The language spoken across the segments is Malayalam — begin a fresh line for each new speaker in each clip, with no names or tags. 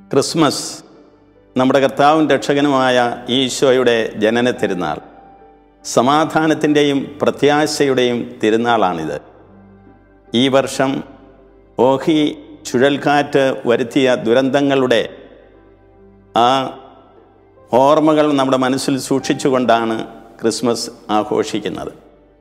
ക്രിസ്മസ് നമ്മുടെ കർത്താവും രക്ഷകനുമായ ഈശോയുടെ ജനന തിരുനാൾ സമാധാനത്തിൻ്റെയും പ്രത്യാശയുടെയും തിരുനാളാണിത് ഈ വർഷം ഓഹി ചുഴൽക്കാറ്റ് വരുത്തിയ ദുരന്തങ്ങളുടെ ആ ഓർമ്മകൾ നമ്മുടെ മനസ്സിൽ സൂക്ഷിച്ചുകൊണ്ടാണ് ക്രിസ്മസ് ആഘോഷിക്കുന്നത്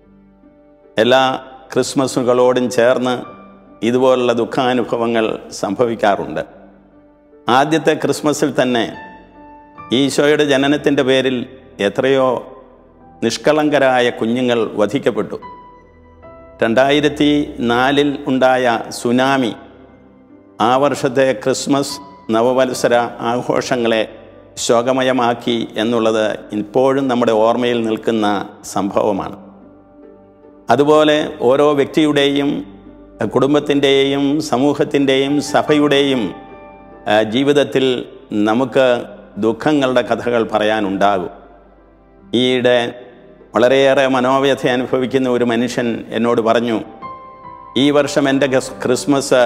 എല്ലാ ക്രിസ്മസുകളോടും ചേർന്ന് ഇതുപോലുള്ള ദുഃഖാനുഭവങ്ങൾ സംഭവിക്കാറുണ്ട് ആദ്യത്തെ ക്രിസ്മസിൽ തന്നെ ഈശോയുടെ ജനനത്തിൻ്റെ പേരിൽ എത്രയോ നിഷ്കളങ്കരായ കുഞ്ഞുങ്ങൾ വധിക്കപ്പെട്ടു രണ്ടായിരത്തി നാലിൽ ഉണ്ടായ സുനാമി ആ വർഷത്തെ ക്രിസ്മസ് നവവത്സര ആഘോഷങ്ങളെ ശോകമയമാക്കി എന്നുള്ളത് ഇപ്പോഴും നമ്മുടെ ഓർമ്മയിൽ നിൽക്കുന്ന സംഭവമാണ് അതുപോലെ ഓരോ വ്യക്തിയുടെയും കുടുംബത്തിൻ്റെയും സമൂഹത്തിൻ്റെയും സഭയുടെയും ആ, ജീവിതത്തിൽ നമുക്ക് ദുഃഖങ്ങളുടെ കഥകൾ പറയാനുണ്ടാകും ഈയിടെ വളരെയേറെ മനോവ്യഥ അനുഭവിക്കുന്ന ഒരു മനുഷ്യൻ എന്നോട് പറഞ്ഞു ഈ വർഷം എൻ്റെ ഗസ്- ക്രിസ്മസ്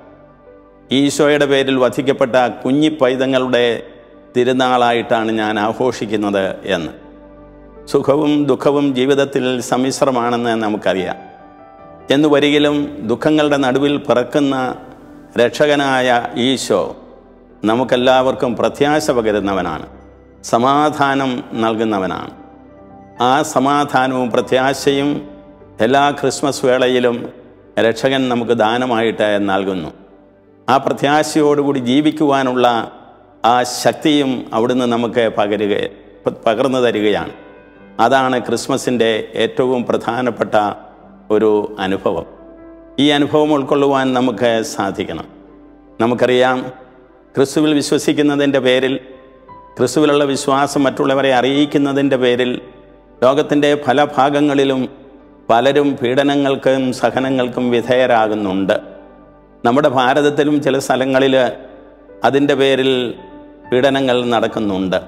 ഈശോയുടെ പേരിൽ വധിക്കപ്പെട്ട കുഞ്ഞി പൈതങ്ങളുടെ തിരുനാളായിട്ടാണ് ഞാൻ ആഘോഷിക്കുന്നത് എന്ന് സുഖവും ദുഃഖവും ജീവിതത്തിൽ സമ്മിശ്രമാണെന്ന് നമുക്കറിയാം എന്ന് വരികിലും ദുഃഖങ്ങളുടെ നടുവിൽ പിറക്കുന്ന രക്ഷകനായ ഈശോ നമുക്കെല്ലാവർക്കും പ്രത്യാശ പകരുന്നവനാണ് സമാധാനം നൽകുന്നവനാണ് ആ സമാധാനവും പ്രത്യാശയും എല്ലാ ക്രിസ്മസ് വേളയിലും രക്ഷകൻ നമുക്ക് ദാനമായിട്ട് നൽകുന്നു ആ പ്രത്യാശയോടുകൂടി ജീവിക്കുവാനുള്ള ആ ശക്തിയും അവിടുന്ന് നമുക്ക് പകരുക പകർന്നു തരികയാണ് അതാണ് ക്രിസ്മസിൻ്റെ ഏറ്റവും പ്രധാനപ്പെട്ട ഒരു അനുഭവം ഈ അനുഭവം ഉൾക്കൊള്ളുവാൻ നമുക്ക് സാധിക്കണം നമുക്കറിയാം ക്രിസ്തുവിൽ വിശ്വസിക്കുന്നതിൻ്റെ പേരിൽ ക്രിസ്തുവിലുള്ള വിശ്വാസം മറ്റുള്ളവരെ അറിയിക്കുന്നതിൻ്റെ പേരിൽ ലോകത്തിൻ്റെ പല ഭാഗങ്ങളിലും പലരും പീഡനങ്ങൾക്കും സഹനങ്ങൾക്കും വിധേയരാകുന്നുണ്ട് നമ്മുടെ ഭാരതത്തിലും ചില സ്ഥലങ്ങളിൽ അതിൻ്റെ പേരിൽ പീഡനങ്ങൾ നടക്കുന്നുണ്ട്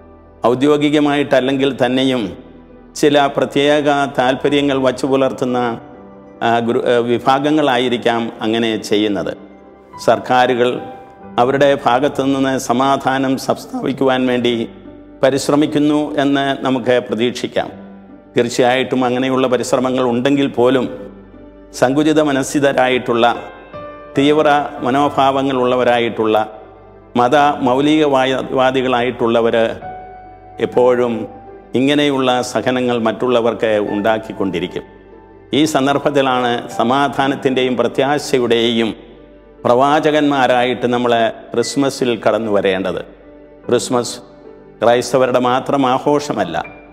ഔദ്യോഗികമായിട്ടല്ലെങ്കിൽ തന്നെയും ചില പ്രത്യേക താല്പര്യങ്ങൾ വച്ചു പുലർത്തുന്ന ആ, ഗ്രൂ ആ, വിഭാഗങ്ങളായിരിക്കാം അങ്ങനെ ചെയ്യുന്നത് സർക്കാരുകൾ അവരുടെ ഭാഗത്തു നിന്ന് സമാധാനം സംസ്ഥാപിക്കുവാൻ വേണ്ടി പരിശ്രമിക്കുന്നു എന്ന് നമുക്ക് പ്രതീക്ഷിക്കാം തീർച്ചയായിട്ടും അങ്ങനെയുള്ള പരിശ്രമങ്ങൾ ഉണ്ടെങ്കിൽ പോലും സങ്കുചിത മനസ്സിതരായിട്ടുള്ള തീവ്ര മനോഭാവങ്ങളുള്ളവരായിട്ടുള്ള മത മൗലികവാദികളായിട്ടുള്ളവർ എപ്പോഴും ഇങ്ങനെയുള്ള സഹനങ്ങൾ മറ്റുള്ളവർക്ക് ഉണ്ടാക്കിക്കൊണ്ടിരിക്കും ഈ സന്ദർഭത്തിലാണ് സമാധാനത്തിൻ്റെയും പ്രത്യാശയുടെയും പ്രവാചകന്മാരായിട്ട് നമ്മൾ ക്രിസ്മസിൽ കടന്നു വരേണ്ടത് ക്രിസ്മസ് ക്രൈസ്തവരുടെ മാത്രം ആഘോഷമല്ല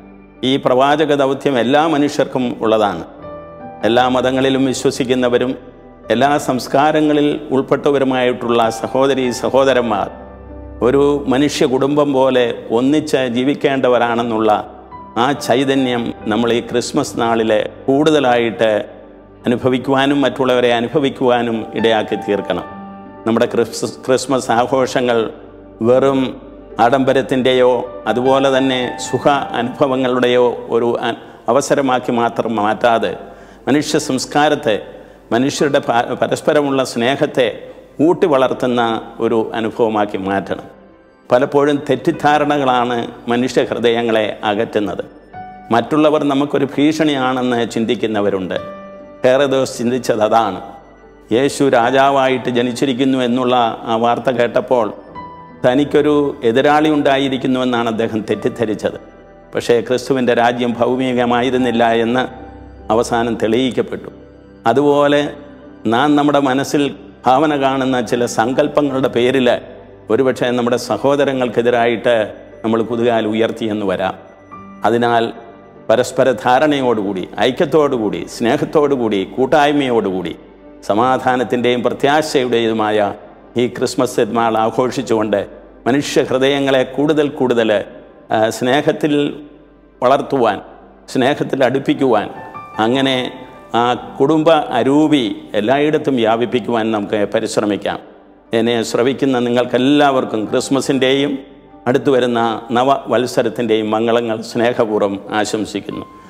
ഈ പ്രവാചക ദൗത്യം എല്ലാ മനുഷ്യർക്കും ഉള്ളതാണ് എല്ലാ മതങ്ങളിലും വിശ്വസിക്കുന്നവരും എല്ലാ സംസ്കാരങ്ങളിൽ ഉൾപ്പെട്ടവരുമായിട്ടുള്ള സഹോദരി സഹോദരന്മാർ ഒരു മനുഷ്യ കുടുംബം പോലെ ഒന്നിച്ച് ജീവിക്കേണ്ടവരാണെന്നുള്ള ആ ചൈതന്യം നമ്മൾ ഈ ക്രിസ്മസ് നാളിൽ കൂടുതലായിട്ട് അനുഭവിക്കുവാനും മറ്റുള്ളവരെ അനുഭവിക്കുവാനും ഇടയാക്കി തീർക്കണം നമ്മുടെ ക്രിസ്മസ് ക്രിസ്മസ് ആഘോഷങ്ങൾ വെറും ആഡംബരത്തിൻ്റെയോ അതുപോലെ തന്നെ സുഖ അനുഭവങ്ങളുടെയോ ഒരു അ- അവസരമാക്കി മാത്രം മാറ്റാതെ മനുഷ്യ സംസ്കാരത്തെ മനുഷ്യരുടെ പ- പരസ്പരമുള്ള സ്നേഹത്തെ ഊട്ടി വളർത്തുന്ന ഒരു അനുഭവമാക്കി മാറ്റണം പലപ്പോഴും തെറ്റിദ്ധാരണകളാണ് മനുഷ്യ ഹൃദയങ്ങളെ അകറ്റുന്നത് മറ്റുള്ളവർ നമുക്കൊരു ഭീഷണിയാണെന്ന് ചിന്തിക്കുന്നവരുണ്ട് ഹേറദോസ് ചിന്തിച്ചത് അതാണ് യേശു രാജാവായിട്ട് ജനിച്ചിരിക്കുന്നു എന്നുള്ള ആ വാർത്ത കേട്ടപ്പോൾ തനിക്കൊരു എതിരാളി ഉണ്ടായിരിക്കുന്നുവെന്നാണ് അദ്ദേഹം തെറ്റിദ്ധരിച്ചത് പക്ഷേ ക്രിസ്തുവിൻ്റെ രാജ്യം ഭൗമികമായിരുന്നില്ല എന്ന് അവസാനം തെളിയിക്കപ്പെട്ടു അതുപോലെ നാം നമ്മുടെ മനസ്സിൽ ഭാവന കാണുന്ന ചില സങ്കല്പങ്ങളുടെ പേരിൽ ഒരുപക്ഷെ നമ്മുടെ സഹോദരങ്ങൾക്കെതിരായിട്ട് നമ്മൾ കുതുകാൽ ഉയർത്തിയെന്ന് വരാം അതിനാൽ പരസ്പര ധാരണയോടുകൂടി ഐക്യത്തോടുകൂടി സ്നേഹത്തോടുകൂടി കൂട്ടായ്മയോടുകൂടി സമാധാനത്തിൻ്റെയും പ്രത്യാശയുടേതുമായ ഈ ക്രിസ്മസ് തിരുനാൾ ആഘോഷിച്ചുകൊണ്ട് മനുഷ്യ ഹൃദയങ്ങളെ കൂടുതൽ കൂടുതൽ ആ, സ്നേഹത്തിൽ വളർത്തുവാൻ സ്നേഹത്തിൽ അടുപ്പിക്കുവാൻ അങ്ങനെ ആ കുടുംബ അരൂപി എല്ലായിടത്തും വ്യാപിപ്പിക്കുവാൻ നമുക്ക് പരിശ്രമിക്കാം എന്നെ ശ്രവിക്കുന്ന നിങ്ങൾക്കെല്ലാവർക്കും ക്രിസ്മസിൻ്റെയും അടുത്തു വരുന്ന നവവത്സരത്തിൻ്റെയും മംഗളങ്ങൾ സ്നേഹപൂർവ്വം ആശംസിക്കുന്നു